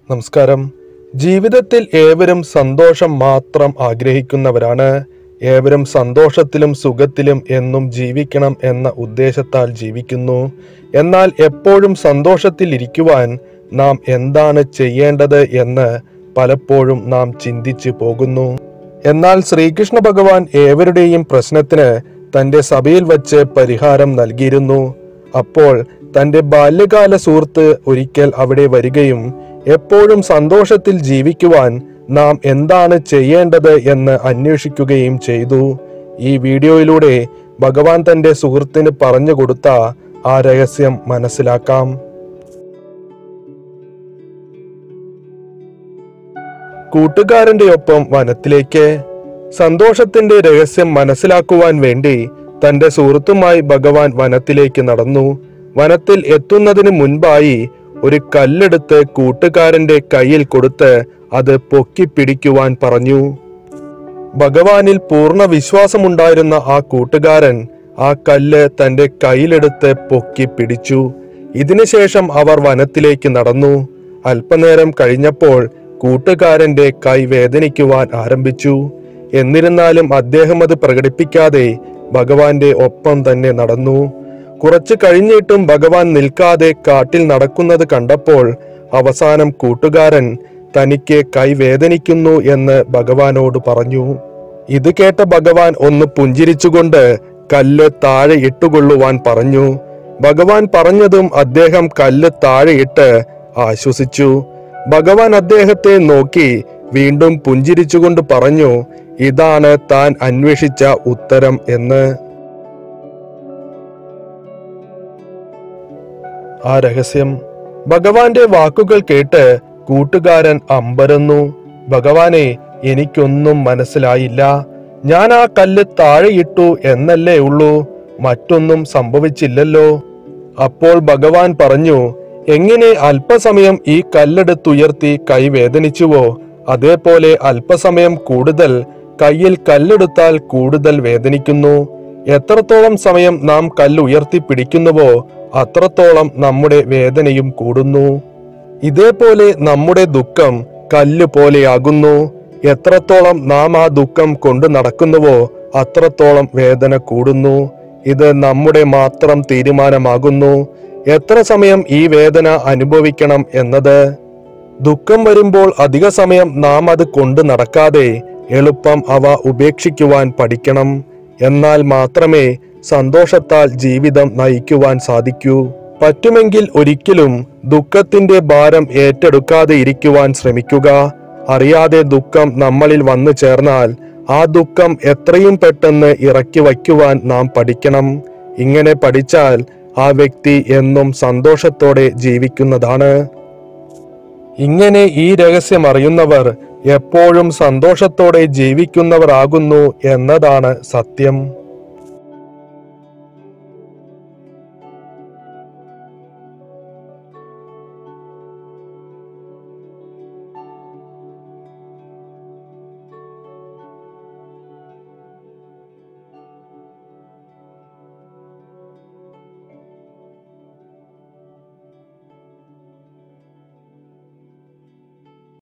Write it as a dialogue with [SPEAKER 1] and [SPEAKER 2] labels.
[SPEAKER 1] നമസ്കാരം ജീവിതത്തിൽ ഏവരും സന്തോഷം മാത്രം ആഗ്രഹിക്കുന്നവരാണ് ഏവരും സന്തോഷത്തിലും സുഖത്തിലും എന്നും ജീവിക്കണം എന്ന ഉദ്ദേശത്താൽ ജീവിക്കുന്നു എന്നാൽ എപ്പോഴും സന്തോഷത്തിൽ ഇരിക്കുവാൻ നാം എന്താണ് ചെയ്യേണ്ടത് എന്ന് പലപ്പോഴും നാം ചിന്തിച്ചു പോകുന്നു എന്നാൽ ശ്രീകൃഷ്ണ ഭഗവാൻ ഏവരുടെയും പ്രശ്നത്തിന് തന്റെ സഭയിൽ വച്ച് പരിഹാരം നൽകിയിരുന്നു അപ്പോൾ തന്റെ ബാല്യകാല സുഹൃത്ത് ഒരിക്കൽ അവിടെ വരികയും എപ്പോഴും സന്തോഷത്തിൽ ജീവിക്കുവാൻ നാം എന്താണ് ചെയ്യേണ്ടത് എന്ന് അന്വേഷിക്കുകയും ചെയ്തു ഈ വീഡിയോയിലൂടെ ഭഗവാൻ തന്റെ സുഹൃത്തിന് പറഞ്ഞു കൊടുത്ത ആ രഹസ്യം മനസ്സിലാക്കാം കൂട്ടുകാരന്റെ ഒപ്പം വനത്തിലേക്ക് സന്തോഷത്തിന്റെ രഹസ്യം മനസ്സിലാക്കുവാൻ വേണ്ടി തന്റെ സുഹൃത്തുമായി ഭഗവാൻ വനത്തിലേക്ക് നടന്നു വനത്തിൽ എത്തുന്നതിന് മുൻപായി ഒരു കല്ലെടുത്ത് കൂട്ടുകാരന്റെ കയ്യിൽ കൊടുത്ത് അത് പൊക്കിപ്പിടിക്കുവാൻ പറഞ്ഞു ഭഗവാനിൽ പൂർണ്ണ വിശ്വാസമുണ്ടായിരുന്ന ആ കൂട്ടുകാരൻ ആ കല്ല് തന്റെ കയ്യിലെടുത്ത് പൊക്കി പിടിച്ചു ഇതിനുശേഷം അവർ വനത്തിലേക്ക് നടന്നു അല്പനേരം കഴിഞ്ഞപ്പോൾ കൂട്ടുകാരന്റെ കൈ വേദനിക്കുവാൻ ആരംഭിച്ചു എന്നിരുന്നാലും അദ്ദേഹം അത് പ്രകടിപ്പിക്കാതെ ഭഗവാന്റെ ഒപ്പം തന്നെ നടന്നു കുറച്ചു കഴിഞ്ഞിട്ടും ഭഗവാൻ നിൽക്കാതെ കാട്ടിൽ നടക്കുന്നത് കണ്ടപ്പോൾ അവസാനം കൂട്ടുകാരൻ തനിക്ക് കൈ വേദനിക്കുന്നു എന്ന് ഭഗവാനോട് പറഞ്ഞു ഇത് കേട്ട ഭഗവാൻ ഒന്ന് പുഞ്ചിരിച്ചുകൊണ്ട് കല്ല് താഴെ ഇട്ടുകൊള്ളുവാൻ പറഞ്ഞു ഭഗവാൻ പറഞ്ഞതും അദ്ദേഹം കല്ല് താഴെ ഇട്ട് ആശ്വസിച്ചു ഭഗവാൻ അദ്ദേഹത്തെ നോക്കി വീണ്ടും പുഞ്ചിരിച്ചുകൊണ്ട് പറഞ്ഞു ഇതാണ് താൻ അന്വേഷിച്ച ഉത്തരം എന്ന് ആ രഹസ്യം ഭഗവാന്റെ വാക്കുകൾ കേട്ട് കൂട്ടുകാരൻ അമ്പരന്നു ഭഗവാനെ എനിക്കൊന്നും മനസ്സിലായില്ല ഞാൻ ആ കല്ല് താഴെയിട്ടു എന്നല്ലേ ഉള്ളൂ മറ്റൊന്നും സംഭവിച്ചില്ലല്ലോ അപ്പോൾ ഭഗവാൻ പറഞ്ഞു എങ്ങനെ അല്പസമയം ഈ കല്ലെടുത്തുയർത്തി കൈ വേദനിച്ചുവോ അതേപോലെ അല്പസമയം കൂടുതൽ കയ്യിൽ കല്ലെടുത്താൽ കൂടുതൽ വേദനിക്കുന്നു എത്രത്തോളം സമയം നാം കല്ല് ഉയർത്തി പിടിക്കുന്നുവോ അത്രത്തോളം നമ്മുടെ വേദനയും കൂടുന്നു ഇതേപോലെ നമ്മുടെ ദുഃഖം കല്ല് പോലെയാകുന്നു എത്രത്തോളം നാം ആ ദുഃഖം കൊണ്ടു നടക്കുന്നുവോ അത്രത്തോളം വേദന കൂടുന്നു ഇത് നമ്മുടെ മാത്രം തീരുമാനമാകുന്നു എത്ര സമയം ഈ വേദന അനുഭവിക്കണം എന്നത് ദുഃഖം വരുമ്പോൾ അധിക സമയം നാം അത് കൊണ്ടു നടക്കാതെ എളുപ്പം അവ ഉപേക്ഷിക്കുവാൻ പഠിക്കണം എന്നാൽ മാത്രമേ സന്തോഷത്താൽ ജീവിതം നയിക്കുവാൻ സാധിക്കൂ പറ്റുമെങ്കിൽ ഒരിക്കലും ദുഃഖത്തിന്റെ ഭാരം ഏറ്റെടുക്കാതെ ഇരിക്കുവാൻ ശ്രമിക്കുക അറിയാതെ ദുഃഖം നമ്മളിൽ വന്നു ചേർന്നാൽ ആ ദുഃഖം എത്രയും പെട്ടെന്ന് ഇറക്കി വയ്ക്കുവാൻ നാം പഠിക്കണം ഇങ്ങനെ പഠിച്ചാൽ ആ വ്യക്തി എന്നും സന്തോഷത്തോടെ ജീവിക്കുന്നതാണ് ഇങ്ങനെ ഈ രഹസ്യം അറിയുന്നവർ എപ്പോഴും സന്തോഷത്തോടെ ജീവിക്കുന്നവർ ആകുന്നു എന്നതാണ് സത്യം